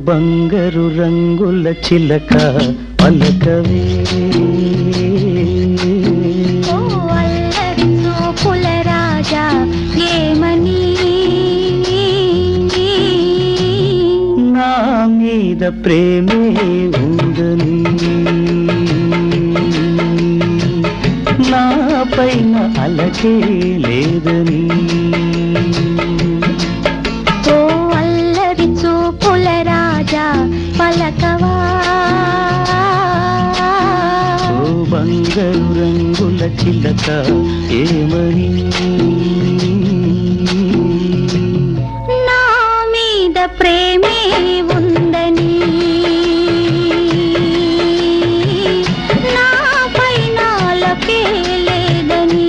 బంగారు రంగుల చిలక పలకవే ఓ అల్లరి చూపుల రాజా ఏమని నా మీద ప్రేమే ఉందని నా పైన అలకే లేదని ఓ అల్లరి చూపుల రాజా పలకవా ఓ బంగారు రంగుల చిలక ఏమని నా మీద ప్రేమే ఉందని నా పైన అలకే లేదని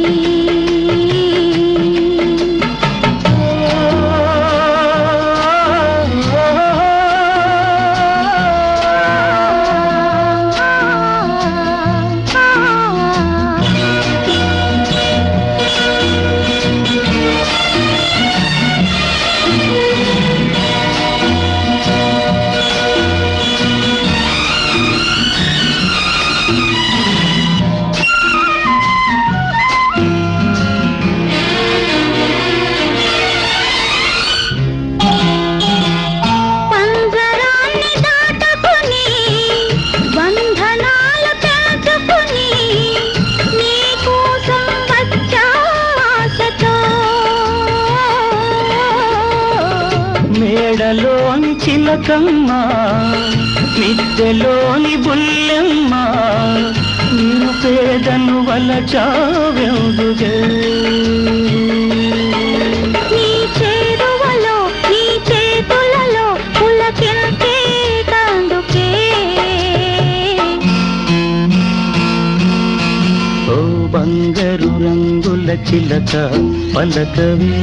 పంజరాన్ని దాటుకుని బంధనాలు తెంచుకుని నీ కోసం వచ్చా ఆశతో మేడలోని చిలకమ్మ మిద్దెలోని బుల్లెమ్మ నేను పేదను వలచావెందుగే నీ చేరువలో నీ చేతులలో పులకించే తందుకే ఓ బంగారు రంగుల చిలక పలకవే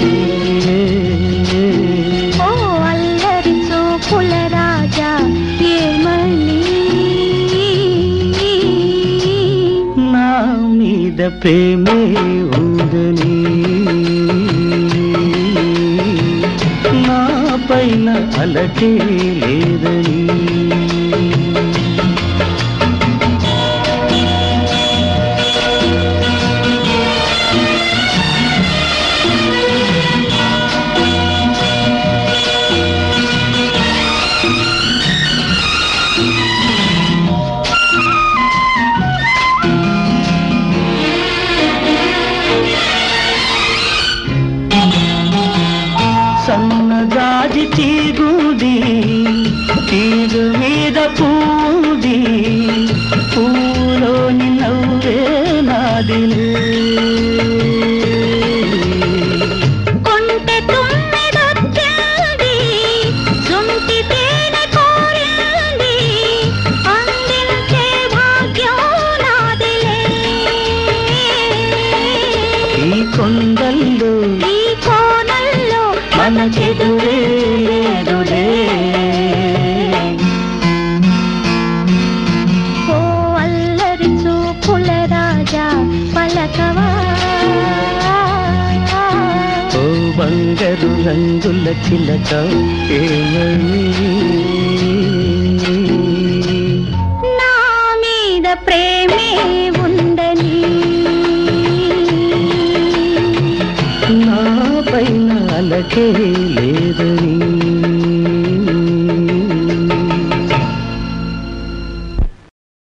ఓ అల్లరి చూపుల రాజా ఏమని నా మీద ప్రేమే ఉందని నా పైన అలకే లేదని సన్నజాజి తీగుది తీరు మీద పూది పూలోని నవ్వే నాదిలే కొంటె తుమ్మెదొచ్చింది సుంటి తేనె కోరింది అందించే భాగ్యం నాదిలే ఈ కొండల్లో ఈ కోనల్లో మనకెదురే లేదులే ఓ అల్లరి చూపుల రాజా పలకవా ఓ బంగారు రంగుల చిలక ఏమని నా మీద ప్రేమే ఉందని నా పైన అలకే లేదని